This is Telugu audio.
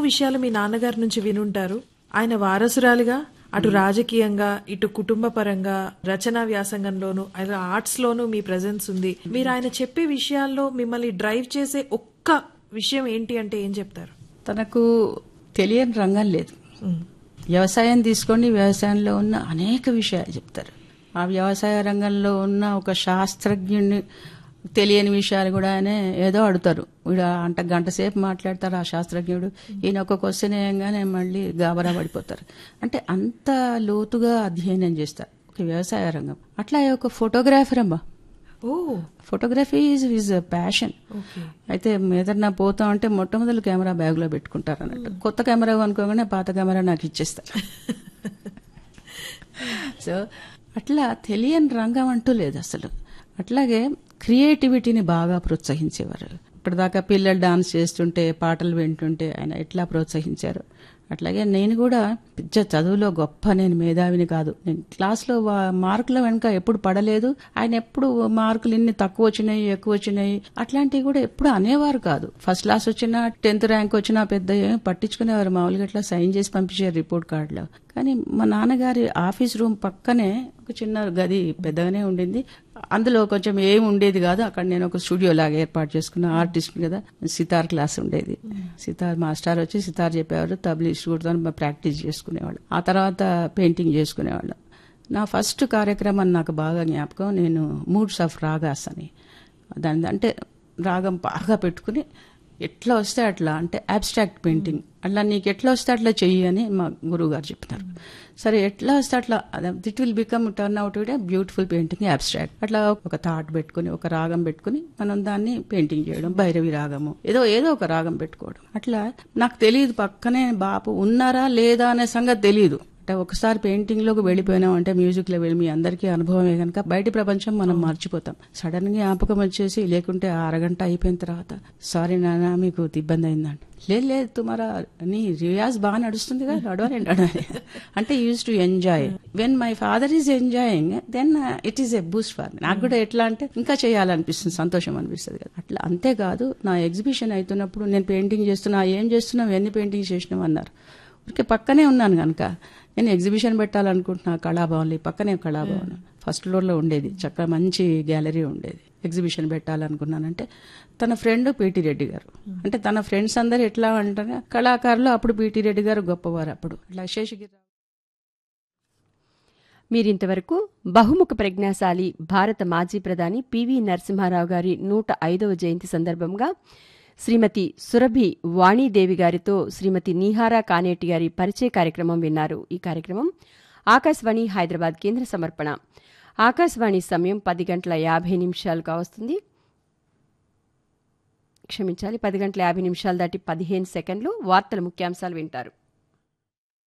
విషయాలు మీ నాన్నగారి నుంచి వినుంటారు ఆయన వారసురాలిగా అటు రాజకీయంగా ఇటు కుటుంబ పరంగా రచనా వ్యాసంగంలోను అలా ఆర్ట్స్ లోను మీ ప్రెజెన్స్ ఉంది మీరు ఆయన చెప్పే విషయాల్లో మిమ్మల్ని డ్రైవ్ చేసే ఒక్క విషయం ఏంటి అంటే ఏం చెప్తారు తనకు తెలియని రంగం లేదు వ్యవసాయం తీసుకోండి వ్యవసాయంలో ఉన్న అనేక విషయాలు చెప్తారు ఆ వ్యవసాయ రంగంలో ఉన్న ఒక శాస్త్రజ్ఞుని తెలియని విషయాలు కూడా ఆయన ఏదో అడుగుతారు వీడు అంట గంట సేపు మాట్లాడతారు ఆ శాస్త్రజ్ఞుడు ఈయన ఒక క్వశ్చన్ వేయంగానే మళ్ళీ గాబరా పడిపోతారు అంటే అంత లోతుగా అధ్యయనం చేస్తారు ఒక వ్యవసాయ రంగం అట్లా ఒక ఫోటోగ్రాఫర్ అమ్మా oh photography is is passion okay అయితే ఏదన్నా పోతా ఉంటే మొట్టమొదటి కెమెరా బ్యాగ్ లో పెట్టుకుంటారు అన్నట్టు కొత్త కెమెరా అనుకోగానే పాత కెమెరా నాకు ఇచ్చేస్తారు సో అట్లా తెలియని రంగం అంటూ లేదు అసలు అట్లాగే క్రియేటివిటీని బాగా ప్రోత్సహించేవారు ఇప్పటిదాకా పిల్లలు డాన్స్ చేస్తుంటే పాటలు వింటుంటే ఆయన ఎట్లా ప్రోత్సహించారు అట్లాగే నేను కూడా పెద్ద చదువులో గొప్ప నేను మేధావిని కాదు నేను క్లాస్లో వా- మార్కుల వెనక ఎప్పుడు పడలేదు ఆయన ఎప్పుడు మార్కులు ఇన్ని తక్కువ వచ్చినాయి ఎక్కువ వచ్చినాయి అట్లాంటివి కూడా ఎప్పుడు అనేవారు కాదు ఫస్ట్ క్లాస్ వచ్చినా టెన్త్ ర్యాంక్ వచ్చినా పెద్ద ఏం పట్టించుకునేవారు మామూలుగా ఇట్లా సైన్ చేసి పంపించారు రిపోర్ట్ కార్డులో కానీ మా నాన్నగారి ఆఫీస్ రూమ్ పక్కనే ఒక చిన్న గది పెద్దగానే ఉండింది అందులో కొంచెం ఏం ఉండేది కాదు అక్కడ నేను ఒక స్టూడియో లాగా ఏర్పాటు చేసుకున్న ఆర్టిస్ట్ కదా సితార్ క్లాస్ ఉండేది సితార్ మాస్టర్ వచ్చి సితార్ చెప్పేవారు తబలి స్టూడియోతో ప్రాక్టీస్ చేసుకునేవాళ్ళు ఆ తర్వాత పెయింటింగ్ చేసుకునేవాళ్ళు నా ఫస్ట్ కార్యక్రమం నాకు బాగా జ్ఞాపకం నేను మూడ్స్ ఆఫ్ రాగాస్ అని దాని అంటే రాగం బాగా పెట్టుకుని ఎట్లా వస్తే అట్లా అంటే అబ్స్ట్రాక్ట్ పెయింటింగ్ అట్లా నీకు ఎట్లా వస్తే అట్లా చెయ్యి అని మా గురువు గారు చెప్పినారు సరే ఎట్లా వస్తే అట్లా it will become turn out with beautiful painting abstract అట్లా ఒక థాట్ పెట్టుకుని ఒక రాగం పెట్టుకుని మనం దాన్ని పెయింటింగ్ చేయడం భైరవి రాగము ఏదో ఏదో ఒక రాగం పెట్టుకోవడం అట్లా నాకు తెలియదు పక్కనే బాపు ఉన్నారా లేదా అనే సంగతి తెలియదు అంటే ఒకసారి పెయింటింగ్ లోకి వెళ్ళిపోయినాం అంటే మ్యూజిక్ లో వెళ్ళి మీ అందరికీ అనుభవమే కనుక బయటి ప్రపంచం మనం మర్చిపోతాం సడన్ గా జ్ఞాపకం వచ్చేసి లేకుంటే ఆ అరగంట అయిపోయిన తర్వాత సారీ నాన్న మీకు ఇబ్బంది అయిందండి లేదు లేదు తుమారా నీ రియాజ్ బాగా నడుస్తుంది కదా నడవని నడవని అంటే use to enjoy when my father is enjoying then it is a boost for నాకు కూడా ఎట్లా అంటే ఇంకా చేయాలనిపిస్తుంది సంతోషం అనిపిస్తుంది కదా అట్లా అంతేకాదు నా ఎగ్జిబిషన్ అవుతున్నప్పుడు నేను పెయింటింగ్ చేస్తున్నా ఏం చేస్తున్నావు ఎన్ని పెయింటింగ్ చేసినావు అన్నారు ఊరికే పక్కనే ఉన్నాను కనుక నేను ఎగ్జిబిషన్ పెట్టాలనుకుంటున్నా కళాభవన్లో ఈ పక్కనే కళాభవన్ ఫస్ట్ ఫ్లోర్లో ఉండేది చక్కగా మంచి గ్యాలరీ ఉండేది ఎగ్జిబిషన్ పెట్టాలనుకున్నానంటే తన ఫ్రెండ్ పీటీ రెడ్డి గారు అంటే తన ఫ్రెండ్స్ అందరు ఎట్లా అంటారు కళాకారులు అప్పుడు పీటీ రెడ్డి గారు గొప్పవారు అప్పుడు అట్లా శేషగిరి మీరింతవరకు బహుముఖ ప్రజ్ఞాశాలి భారత మాజీ ప్రధాని పివి నరసింహారావు గారి నూట ఐదవ జయంతి సందర్భంగా శ్రీమతి సురభి వాణీదేవి గారితో శ్రీమతి నీహారా కానేటి గారి పరిచయ కార్యక్రమం విన్నారు ఈ కార్యక్రమం ఆకాశవాణి హైదరాబాద్ కేంద్ర సమర్పణ ఆకాశవాణి సమయం పది గంటల యాభై నిమిషాలు కావస్తుంది క్షమించాలి పది గంటల యాభై నిమిషాలు దాటి పదిహేను సెకండ్లు వార్తల ముఖ్యాంశాలు వింటారు